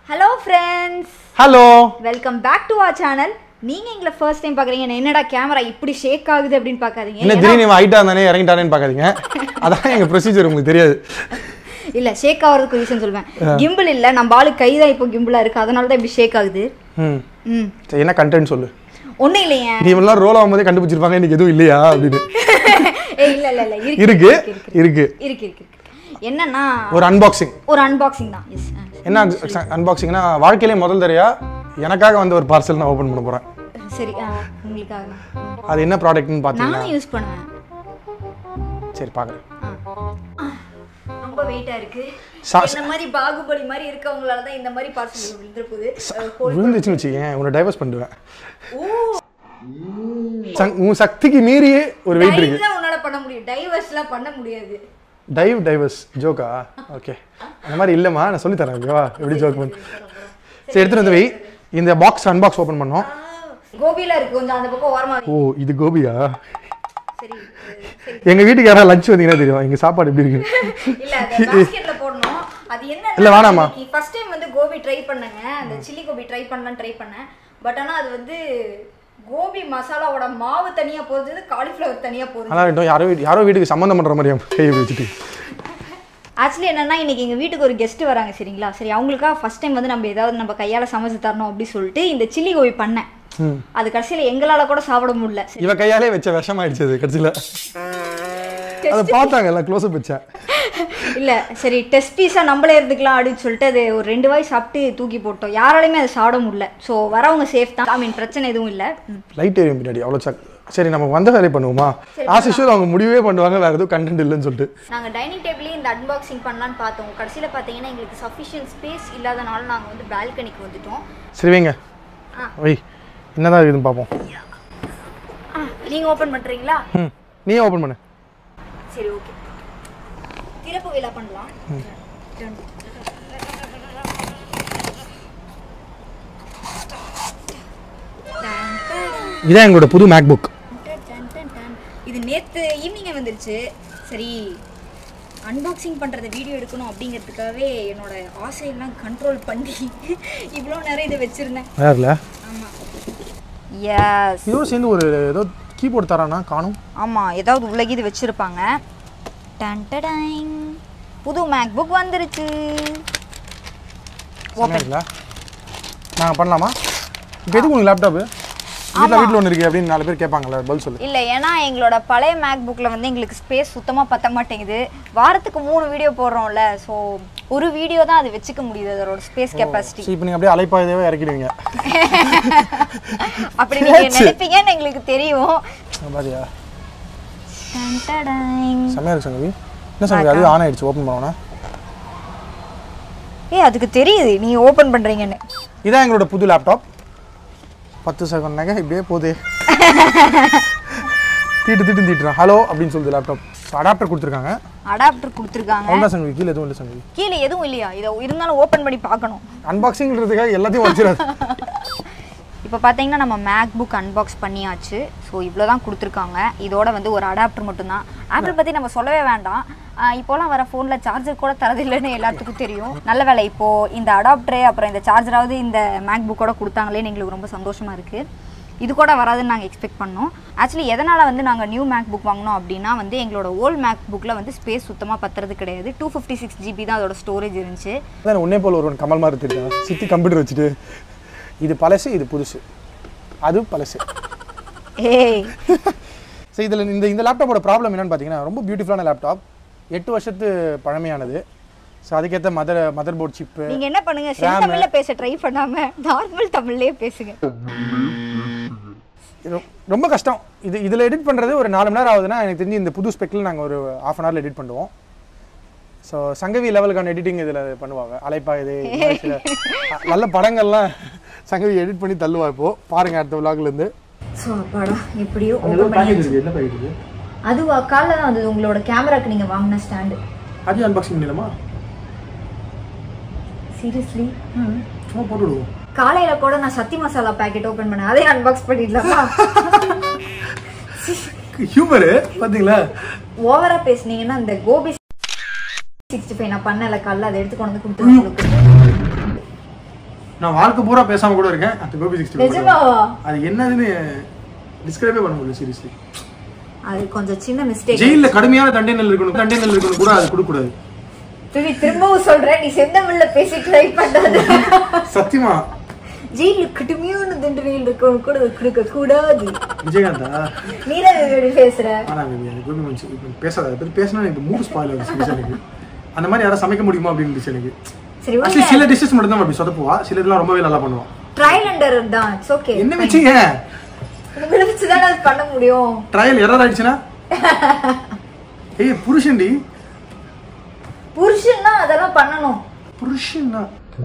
Hello friends hello welcome back to our channel நீங்க எங்களை first time பாக்குறீங்க என்னடா கேமரா இப்படி ஷேக் ஆகுது அப்படின்னு பார்க்காதீங்க என்ன ஏன்னா- திடீர்னு இவன் ஹைட்டா இருந்தானே இறங்கிட்டானேன்னு பார்க்காதீங்க அதான் எங்க ப்ரொசீஜர் உங்களுக்கு தெரியாது இல்ல ஷேக் ஆகிறதுக்கு ரீசன் சொல்வேன் கிம்பிள் இல்ல நம்ம ஆளு கை தான் இப்போ கிம்பிளா இருக்கு அதனால தான் இப்படி ஷேக் ஆகுது ம் ம் சரி என்ன கண்டென்ட் சொல்லு ஒண்ணும் இல்லையே நீ இவெல்லாம் ரோல் ஆகும்போதே கண்டுபிடிச்சிருப்பாங்க இன்னைக்கு எதுவும் இல்லையா அப்படின்னு ஏய் இல்ல இல்ல இல்ல இருக்கு இருக்கு இருக்கு இருக்கு இருக்கு இருக்கு என்னன்னா ஒரு அன்பாக்சிங் ஒரு அன்பாக்சிங் தான் எஸ் என்ன அன்பாக்சிங்னா வாழ்க்கையிலே முதல் தரையா எனக்காக வந்து ஒரு பார்சல் நான் ஓபன் பண்ண போறேன் சரி ஆ, உங்களுக்காக தான். அது என்ன ப்ராடக்ட்னு பார்த்தீங்கன்னா நானும் யூஸ் பண்ணுவேன் சரி பார்க்குறேன் ஆ. ரொம்ப வெயிட்டா இருக்கு சா- இந்த மாதிரி பாகுபலி மாதிரி இருக்கவங்களால தான் இந்த மாதிரி பார்சல் விழுந்துற போகுது அஹ், ஹோல் விழுந்துச்சுன்னு வச்சுக்கேன் உன்னை டைவர்ஸ் பண்ணுவேன் ஓ சங்- உன் சக்திக்கு மீறியே ஒரு வெயிட் இருக்கு டைவ் தான் உன்னால பண்ண முடியும் டைவர்ஸ்லாம் பண்ண முடியாது டைவ் டைவர்ஸ் ஜோக்கா ஓகே அந்த மாதிரி இல்லைம்மா நான் சொல்லித் தரேன் ஓகேவா எப்படி ஜோக் பண்ணு சரி எடுத்துட்டு வந்து வை இந்த பாக்ஸ் அன்பாக்ஸ் ஓப்பன் பண்ணோம் கோபில இருக்கு கொஞ்சம் அந்த பக்கம் ஓரமா வை. ஓ இது கோபியா சரி அஹ், சரி எங்க வீட்டுக்கு யாராவது லஞ்ச் வந்தீங்கன்னா தெரியும் எங்க சாப்பாடு எப்படி இருக்கு இல்ல அது பாஸ்கெட்ல போடணும் அது என்ன இல்ல, வேணாம்மா. ஃபர்ஸ்ட் டைம் வந்து கோபி ட்ரை பண்ணேங்க அந்த சில்லி கோபி ட்ரை பண்ணலாம் ட்ரை பண்ணேன் பட் ஆனா அது வந்து கோபி மசாலாவோட மாவு தனியா போகுது காலிஃப்ளவர் தனியா போகுது ஆனால் இருக்கட்டும் யாரோ வீட்டு யாரோ வீட்டுக்கு சம்மந்தம் பண்ற மாதிரியா கையை வச்சுட்டு ஆக்சுவலி என்னன்னா இன்னைக்கு எங்க வீட்டுக்கு ஒரு கெஸ்ட் வராங்க சரிங்களா சரி அவங்களுக்காக ஃபர்ஸ்ட் டைம் வந்து நம்ம ஏதாவது நம்ம கையால சமைச்சு தரணும் அப்படி சொல்லிட்டு இந்த சில்லி கோபி பண்ணேன் ம். அது கடைசியில எங்களால கூட சாப்பிட முடியல சரி, இவ கையாலே வச்ச விஷம் ஆயிடுச்சு அது கடைசியில் அதை பார்த்தாங்க எல்லாம் க்ளோஸ் வச்சேன் இல்ல சரி டெஸ்ட் பீஸா நம்மளே இருந்துக்கலாம் அப்படின்னு சொல்லிட்டு அது ஒரு ரெண்டு வாய் சாப்பிட்டு தூக்கி போட்டோம் யாராலையுமே அதை சாப்பிட முடியல ஸோ வரவங்க சேஃப் தான் ஐ மீன் பிரச்சனை எதுவும் இல்லை லைட் எரியும் பின்னாடி அவ்வளோ சக் சரி நம்ம வந்த வேலையை பண்ணுவோமா ஆஸ் யூஷுவல் அவங்க முடிவே பண்ணுவாங்க வேற எதுவும் கண்டென்ட் இல்லைன்னு சொல்லிட்டு நாங்கள் டைனிங் டேபிளே இந்த அன்பாக்சிங் பண்ணலான்னு பார்த்தோம் கடைசியில் பார்த்தீங்கன்னா எங்களுக்கு சஃபிஷியன்ட் ஸ்பேஸ் இல்லாதனால நாங்கள் வந்து பால்கனிக்கு வந்துட்டோம் சரி வைங்க ஆ. வை என்னதான் இருக்குதுன்னு பார்ப்போம் நீங்கள் ஓப்பன் பண்ணுறீங்களா ம் நீயே ஓப்பன் பண்ணு சரி ஓகே திறப்பு விழா பண்ணலாம் இதான் எங்களோட புது மேக் புக் இது நேற்று ஈவினிங்கே வந்துருச்சு சரி அன்பாக்சிங் பண்ணுறத வீடியோ எடுக்கணும் அப்படிங்கிறதுக்காகவே என்னோட ஆசையெல்லாம் கண்ட்ரோல் பண்ணி இவ்வளோ நேரம் இதை வச்சுருந்தேன் வேறல ஆமாம் எஸ் இதோட சேர்ந்து ஒரு ஏதோ கீபோர்டு தரானா காணும் ஆமாம் ஏதாவது உள்ள இது வச்சுருப்பாங்க டன் டடைங் புது மேக் புக் வந்துருச்சு ஓப்பன்ல நாங்கள் பண்ணலாமா இப்போ எதுக்கு உங்களுக்கு லேப்டாப்பு வீட்டில் வீட்டில் ஒன்று இருக்கு அப்படின்னு நாலு பேர் கேட்பாங்கல்ல பதில் சொல்லு இல்லை ஏன்னா எங்களோட பழைய மேக் புக்கில் வந்து எங்களுக்கு ஸ்பேஸ் சுத்தமாக பத்த மாட்டேங்குது வாரத்துக்கு மூணு வீடியோ போடுறோம்ல ஸோ ஒரு வீடியோ தான் அது வச்சுக்க முடியுது அதோட ஸ்பேஸ் கெப்பாசிட்டி சரி இப்போ நீங்கள் அப்படியே அலைப்பாயதேவே இறக்கிடுவீங்க அப்படி நீங்கள் நினைப்பீங்கன்னு எங்களுக்கு தெரியும் பாத்தியா டன் டடைங். செம்மையா இருக்கு சங்கவி என்ன சங்கவி அது ஆன் ஆயிடுச்சு ஓப்பன் பண்ணோன்னே ஏய் அதுக்கு தெரியுது நீ ஓப்பன் பண்ணுறீங்கன்னு இதான் எங்களோட புது லேப்டாப் பத்து செகண்ட் நகை இப்படியே போகுது தீட்டு தீட்டு தீட்டுறான் ஹலோ அப்படின்னு சொல்லுது லேப்டாப் அடாப்டர் கொடுத்துருக்காங்க அடாப்டர் கொடுத்துருக்காங்க அவ்வளோதான் சங்கவி கீழே எதுவும் இல்லை சங்கவி கீழே எதுவும் இல்லையா இதை இருந்தாலும் ஓப்பன் பண்ணி பார்க்கணும் அன்பாக்சிங்கிறதுக்காக எல்லாத்தையும் வச்சிடாது இப்போ பார்த்தீங்கன்னா நம்ம மேக் புக் அன்பாக்ஸ் பண்ணியாச்சு ஸோ இவ்வளோ தான் கொடுத்துருக்காங்க இதோட வந்து ஒரு அடாப்டர் மட்டும்தான் ஆப்பிள் பற்றி நம்ம சொல்லவே வேண்டாம் ஆஹ் இப்போலாம் வர ஃபோனில் சார்ஜர் கூட தரதில்லைன்னு எல்லாத்துக்கும் தெரியும் நல்ல வேலை இப்போது இந்த அடாப்டரே அப்புறம் இந்த சார்ஜராவது இந்த மேக் புக்கோட கொடுத்தாங்களேன்னு எங்களுக்கு ரொம்ப சந்தோஷமாக இருக்குது இது கூட வராதுன்னு நாங்கள் எக்ஸ்பெக்ட் பண்ணோம் ஆக்சுவலி எதனால் வந்து நாங்கள் நியூ மேக் புக் வாங்கினோம் அப்படின்னா வந்து எங்களோட ஓல்ட் மேக் புக்கில் வந்து ஸ்பேஸ் சுத்தமாக பத்துறது கிடையாது டூ ஃபிஃப்டி சிக்ஸ் ஜிபி தான் அதோட ஸ்டோரேஜ் இருந்துச்சு அதான் உன்னே போல் ஒருவன் கமல் மாதிரி தெரியும் சித்தி கம்ப்யூட்டர் வச்சுட்டு இது பழசு இது புதுசு அது பழசு ஏய் ஸோ இதில் இந்த இந்த லேப்டாப்போட ப்ராப்ளம் என்னன்னு பார்த்தீங்கன்னா ரொம்ப பியூட்டிஃபுல்லான லேப்டாப் எட்டு வருஷத்து பழமையானது ஸோ அதுக்கேற்ற மதர் மதர் போர்ட் சிப்பு நீங்க என்ன பண்ணுங்க செந்தமிழ்ல பேச ட்ரை பண்ணாம நார்மல் தமிழ்லயே பேசுங்க ரொம்ப கஷ்டம் இது இதில் எடிட் பண்ணுறது ஒரு நாலு மணி நேரம் ஆகுதுன்னா எனக்கு தெரிஞ்சு இந்த புது ஸ்பெக்கில் நாங்கள் ஒரு ஆஃப் அன் ஹவரில் எடிட் பண்ணுவோம் ஸோ சங்கவி லெவலுக்கான எடிட்டிங் இதில் பண்ணுவாங்க அலைப்பா இது இந்த மாதிரி சில நல்ல படங்கள்லாம் சங்கவி எடிட் பண்ணி தள்ளுவா இப்போ பாருங்க அடுத்த vlogல-இருந்து ஸோ அப்பாடா எப்படியோ பேக்கேஜ் இருக்குது என்ன பேக்கேஜ் இருக்குது அதுவா காலைல தான் வந்தது உங்களோட கேமராக்கு நீங்க வாங்கின ஸ்டாண்டு அது அன்பாக்சிங் பண்ணிடலாமா சீரியஸ்லி சும்மா போட்டு விடுவோம் காலையில கூட நான் சத்தி மசாலா பாக்கெட் ஓபன் பண்ணேன் அதே அன்பாக்ஸ் பண்ணிடலாமா ஹியூமரு பார்த்தீங்களா ஓவரா பேசுனீங்கன்னா இந்த கோபி சிக்ஸ்டி ஃபைவ் நான் பண்ணல காலைல அதை எடுத்து கொண்டு வந்து கொடுத்து நான் வாழ்க்கை பூரா பேசாம கூட இருக்கேன் அந்த கோபி சிக்ஸ்டி நிஜமாவா அது என்னதுன்னு டிஸ்கிரைபே பண்ண முடியல சீரியஸ்லி அது கொஞ்சம் சின்ன மிஸ்டேக் ஜெயில்ல கடுமையான தண்டனைகள் இருக்கணும் தண்டனைகள் இருக்கணும் கூட அது கொடுக்க கூடாது திரும்பி திரும்பவும் சொல்றேன் நீ செந்தமிழ்ல பேசி ட்ரை பண்ணாத சத்தியமா ஜெயில கடுமையான தண்டனையில் இருக்கவங்க கூட அது கொடுக்க கூடாது விஜயகாந்தா நீதான் இப்படி பேசுற ஆனா baby, எனக்கு கோபி மனுச்சு இப்போ பேசாத அதை பத்தி பேசினா எனக்கு மூணு ஸ்பாயில் ஆகுது எனக்கு அந்த மாதிரி யாரும் சமைக்க முடியுமா அப்படின்னு இருந்துச்சு எனக்கு சரி ஆக்சுவலி சில டிஷ்ஷஸ் மட்டும் தான் அப்படி சொதப்புவா சில இதெல்லாம் ரொம்பவே நல்லா பண்ணுவான் ட்ரையல் அண்ட் எரர் தான் இட்ஸ் ஓகே என்ன வச்சீங்க உங்களை வச்சு தான் அது பண்ண முடியும் ட்ரையல் எரர் ஆயிடுச்சுன்னா ஏய் புருஷன்டி புருஷன்னா அதெல்லாம் பண்ணணும் புருஷன்னா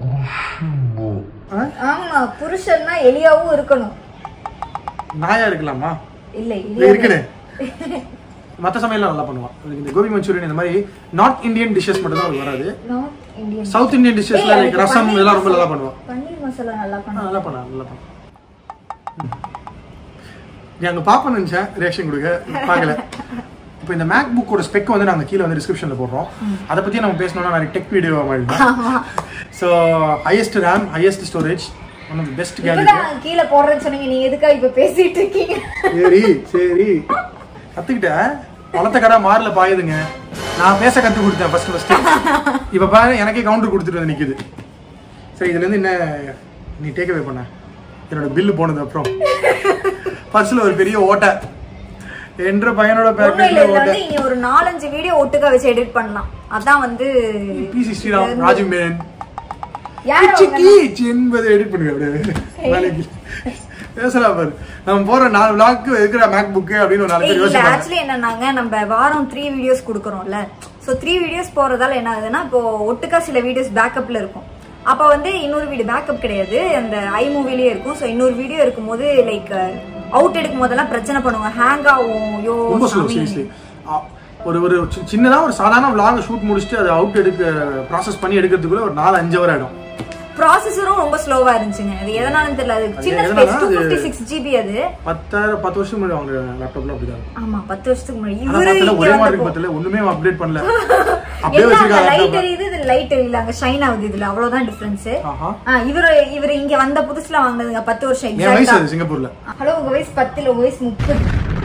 ஆ? ஆமா புருஷன்னா எலியாவும் இருக்கணும் நாயா இருக்கலாமா இல்ல இல்ல இருக்குனே மத்த சமையல்லாம் நல்லா பண்ணுவான் அவளுக்கு இந்த கோபி மஞ்சூரியன் இந்த மாதிரி நார்த் இந்தியன் டிஷ்ஷஸ் மட்டும் தான் அவளுக்கு வராது நார்த் இந்தியன் சவுத் இந்தியன் டிஷ்ஷஸ்ல லைக் ரசம் இதெல்லாம் ரொம்ப நல்லா பண்ணுவான் பன்னீர் மசாலா நல்லா ஆ, பண்ணும் நல்லா பண்ணா நல்லா பண்ணா ம். நீ அங்க பாப்ப நினைச்சேன் ரியாக்ஷன் கொடுக்க பார்க்கல இப்போ இந்த மேக் புக்கோட ஸ்பெக் வந்து நாங்கள் கீழே வந்து டிஸ்கிரிப்ஷனில் போடுறோம் அதை பற்றி நம்ம பேசணும்னா நிறைய டெக் வீடியோ மாதிரி so highest RAM highest storage one of best gallery இப்பதான் கீழே போடுறேன்னு சொன்னீங்க நீங்க எதுக்கா இப்ப பேசிட்டு இருக்கீங்க சரி சரி கத்துக்கிட்டேன் வளர்த்த கடை மாறல பாயுதுங்க நான் பேச கத்து கொடுத்தேன் ஃபர்ஸ்ட் ஃபர்ஸ்ட் இப்ப பாரு எனக்கே கவுண்டர் கொடுத்துட்டு வந்து நிக்குது சரி இதுல இருந்து என்ன நீ டேக் அவே பண்ண என்னோட பில்லு போனது அப்புறம் பர்ஸ்ல ஒரு பெரிய ஓட்டை என்ற பையனோட ஒண்ணும் இல்ல பேக்கேஜ்ல இதுல ஓட்டை வந்து இனி ஒரு நாலஞ்சு வீடியோ ஒட்டுக்கா வச்சு எடிட் பண்ணலாம் அதான் வந்து பிசி ஸ்ரீராம் ராஜு மேன் யார் கிச்சி அவங்க? கீச் என்பதை எடிட் பண்ணுங்க அப்படியே நாளைக்கு பேசலாம் பாரு நம்ம போற நாலு விளாக்கு இருக்கிற மேக் புக்கு அப்படின்னு ஒரு நாலு பேர் இல்ல யோசிப்பாங்க ஆக்சுவலி என்னன்னாங்க நம்ம வாரம் த்ரீ வீடியோஸ் கொடுக்குறோம்ல சோ த்ரீ வீடியோஸ் போறதால என்ன ஆகுதுன்னா இப்போ ஒட்டுக்கா சில வீடியோஸ் பேக்கப்ல இருக்கும் அப்ப வந்து இன்னொரு வீடியோ பேக்கப் கிடையாது அந்த ஐ மூவிலேயே இருக்கும் சோ இன்னொரு வீடியோ இருக்கும்போது லைக் அவுட் எடுக்கும் போதெல்லாம் பிரச்சனை பண்ணுவோம் ஹேங் ஆகும் யோ ரொம்ப ஸ்லோ சாமி. சீரியஸ்லி ஒரு ஒரு சி- சின்னதா ஒரு சாதாரண vlog ஷூட் முடிச்சுட்டு அதை அவுட் எடுக்க ப்ராசஸ் பண்ணி எடுக்கிறதுக்குள்ள ஒரு நாலு அஞ்சு ஹவர் ஆயிடும் ப்ராசஸரும் ரொம்ப ஸ்லோவா இருந்துச்சுங்க அது எதனாலும் தெரியல அது சின்ன எதனால ஸ்பேஸ் டூ அது- ஃபிஃப்டி சிக்ஸ் ஜிபி அது பத்தாயிரம் பத்து வருஷம் முன்னாடி வாங்குற லேப்டாப்ல அப்படிதான் ஆமா பத்து வருஷத்துக்கு முன்னாடி ஆனா இவரு பத்துல இங்க ஒரே மாதிரி வந்தப்போ பத்துல ஒண்ணுமே அப்டேட் பண்ணல அப்படியே எல்லாம் வச்சிருக்காங்க லைட் laptop. எரியுது இது லைட் எரியல அங்க ஷைன் ஆகுது இதுல அவ்வளவுதான் டிஃபரன்ஸ் ஆஹா இவரு இவரு இங்க வந்த புதுசுல வாங்கினதுங்க பத்து வருஷம் என் வயசு எக்ஸாக்டா அது சிங்கப்பூர்ல ஹலோ உங்க வயசு பத்துல உங்க வயசு முப்பது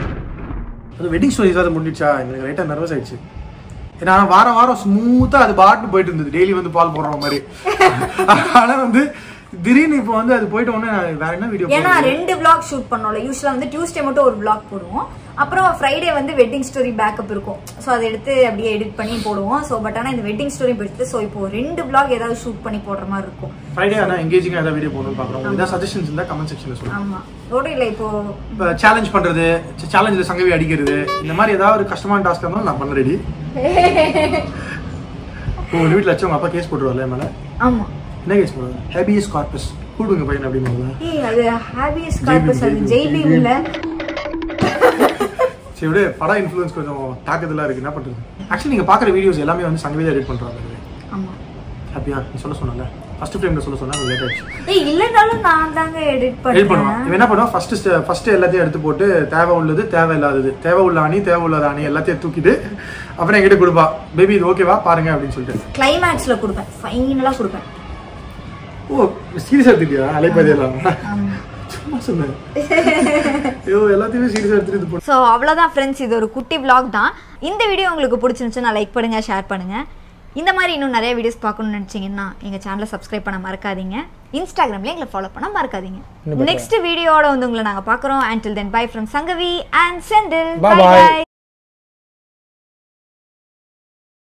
அது வெட்டிங் ஸ்டோரிஸ் அது முடிஞ்சிச்சா எனக்கு லைட்டா நர்வஸ் ஆயிடுச்சு ஏன்னா வாரம் வாரம் ஸ்மூத்தா அது பாட்டு போயிட்டு இருந்தது டெய்லி வந்து பால் போடுற மாதிரி ஆனா வந்து திடீர்னு இப்போ வந்து அது போயிட்ட உடனே நான் வேற என்ன வீடியோ ஏன்னா ரெண்டு vlog ஷூட் பண்ணோம்ல யூஸ்வலா வந்து டியூஸ்டே மட்டும் ஒரு vlog போடுவோம் அப்புறம் ஃப்ரைடே வந்து வெட்டிங் ஸ்டோரி பேக்கப் இருக்கும் ஸோ அதை எடுத்து அப்படியே எடிட் பண்ணி போடுவோம் ஸோ பட் ஆனால் இந்த வெட்டிங் ஸ்டோரி எடுத்து ஸோ இப்போ ரெண்டு vlog ஏதாவது ஷூட் பண்ணி போடுற மாதிரி இருக்கும் ஃப்ரைடே ஆனா எங்கேஜிங்கா ஏதாவது வீடியோ போடணும்னு பாக்குறோம் உங்களுக்கு ஏதாவது சஜஷன்ஸ் இருந்தா கமெண்ட் செக்ஷன்ல சொல்லுங்க ஆமா ரோடு இல்லை இப்போ இப்போ சேலஞ்ச் பண்றது சேலஞ்சில் சங்கவி அடிக்கிறது இந்த மாதிரி ஏதாவது ஒரு கஷ்டமான டாஸ்க் இருந்தாலும் நான் பண்ண ரெடி உங்க வீட்டில் வச்சு உங்க அப்பா கேஸ் போட்டுருவார்ல என் மேல ஆமா என்ன கேஸ் போடுவாங்க ஹேபியஸ் கார்பஸ் கூடுங்க பையன் அப்படின்னு ஏய் அது ஹாபியஸ் கார்பஸ் அது ஜெய்பீம் இல்ல சரி விடு படம் இன்ஃப்ளூயன்ஸ் கொஞ்சம் தாக்குதலா இருக்கு என்ன பண்றது ஆக்சுவலி நீங்க பாக்குற வீடியோஸ் எல்லாமே வந்து சங்கவி தான் எடிட் பண்றாங்க ஆமா ஹாப்பியா நீ சொல்ல சொன்னல ஃபர்ஸ்ட் ஃப்ரேம்ல சொல்ல சொன்னா லேட் ஆயிடுச்சு ஏய் இல்லனாலும் நான் தாங்க எடிட் எடிட் பண்ணுவான் பண்ணுவேன் இவன் என்ன பண்ணுவான் ஃபர்ஸ்ட் ஃபர்ஸ்ட் எல்லாத்தையும் எடுத்து போட்டு தேவை உள்ளது தேவை இல்லாதது தேவை உள்ள அணி தேவை உள்ளது அணி எல்லாத்தையும் தூக்கிட்டு அப்புறம் என்கிட்ட கொடுப்பா பேபி இது ஓகேவா பாருங்க அப்படின்னு சொல்லிட்டு கிளைமேக்ஸ்ல கொடுப்பேன் ஃபைனலா கொடுப்பேன் ஓ சீரியஸா எடுத்துக்கியா அலைப்பதே இல்லாம ஆமா சும்மா சொன்னேன் ஐயோ எல்லாத்தையுமே சீரியஸா எடுத்துட்டு இது ஸோ அவ்வளோதான் ஃப்ரெண்ட்ஸ் இது ஒரு குட்டி vlog தான் இந்த வீடியோ உங்களுக்கு பிடிச்சிருந்துச்சுன்னா லைக் பண்ணுங்க ஷேர் பண்ணுங்க இந்த மாதிரி இன்னும் நிறைய வீடியோஸ் பார்க்கணும்னு நினச்சிங்கன்னா எங்கள் சேனலை சப்ஸ்கிரைப் பண்ண மறக்காதீங்க இன்ஸ்டாகிராம்ல எங்களை ஃபாலோ பண்ண மறக்காதீங்க நெக்ஸ்ட் வீடியோட வந்து உங்களை நாங்கள் பார்க்குறோம் until then bye from Sangavi and Senthil Bye bye bye. By